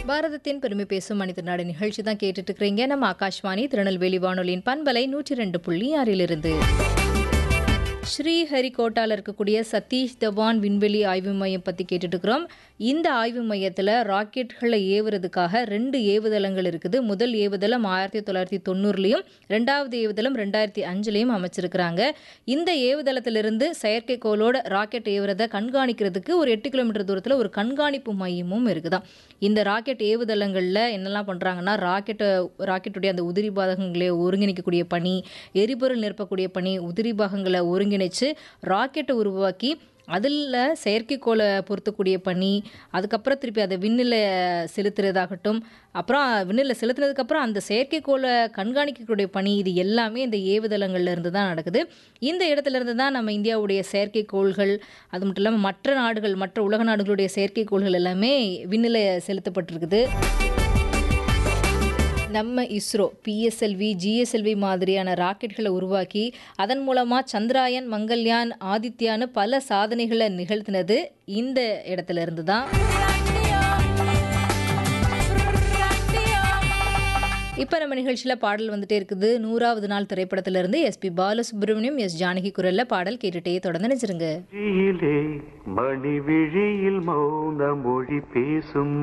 பாரதத்தின் பெருமை பேசும் மனித நாடு நிகழ்ச்சி தான் கேட்டுட்டு இருக்கிறீங்க நம்ம ஆகாஷ்வாணி திருநெல்வேலி வானொலியின் பண்பலை நூற்றி ரெண்டு புள்ளி ஆறிலிருந்து ஸ்ரீஹரிகோட்டாவில் இருக்கக்கூடிய சதீஷ் தவான் விண்வெளி ஆய்வு மையம் பற்றி கேட்டுட்டு இருக்கிறோம் இந்த ஆய்வு மையத்தில் ராக்கெட்களை ஏவுறதுக்காக ரெண்டு ஏவுதளங்கள் இருக்குது முதல் ஏவுதளம் ஆயிரத்தி தொள்ளாயிரத்தி தொண்ணூறுலையும் ரெண்டாவது ஏவுதளம் ரெண்டாயிரத்தி அஞ்சுலையும் அமைச்சிருக்கிறாங்க இந்த ஏவுதளத்திலிருந்து செயற்கைக்கோளோட ராக்கெட் ஏவுறதை கண்காணிக்கிறதுக்கு ஒரு எட்டு கிலோமீட்டர் தூரத்தில் ஒரு கண்காணிப்பு மையமும் இருக்குதாம் இந்த ராக்கெட் ஏவுதளங்களில் என்னெல்லாம் பண்ணுறாங்கன்னா ராக்கெட்டை ராக்கெட்டுடைய அந்த உதிரி பாகங்களை ஒருங்கிணைக்கக்கூடிய பணி எரிபொருள் நிரப்பக்கூடிய பணி உதிரி பாகங்களை ஒருங்கிணைச்சு ராக்கெட்டை உருவாக்கி அதில் செயற்கைக்கோளை பொருத்தக்கூடிய பணி அதுக்கப்புறம் திருப்பி அதை விண்ணில் செலுத்துறதாகட்டும் அப்புறம் விண்ணில் செலுத்துனதுக்கப்புறம் அந்த செயற்கைக்கோளை கண்காணிக்கக்கூடிய பணி இது எல்லாமே இந்த ஏவுதளங்கள்ல இருந்து தான் நடக்குது இந்த இடத்துல இருந்து தான் நம்ம இந்தியாவுடைய செயற்கைக்கோள்கள் அது மட்டும் இல்லாமல் மற்ற நாடுகள் மற்ற உலக நாடுகளுடைய செயற்கைக்கோள்கள் எல்லாமே விண்ணில் செலுத்தப்பட்டிருக்குது நம்ம இஸ்ரோ பிஎஸ்எல்வி ஜிஎஸ்எல்வி மாதிரியான ராக்கெட்களை உருவாக்கி அதன் மூலமாக சந்திராயன் மங்கள்யான் ஆதித்யான்னு பல சாதனைகளை நிகழ்த்தினது இந்த இடத்துல இருந்து தான் இப்போ நம்ம நிகழ்ச்சியில் பாடல் வந்துட்டே இருக்குது நூறாவது நாள் திரைப்படத்திலிருந்து எஸ்பி பாலசுப்ரமணியம் எஸ் ஜானகி குரல்ல பாடல் கேட்டுட்டே தொடர்ந்து நினைச்சிருங்க விழியிலே மணி விழியில் மௌன மொழி பேசும்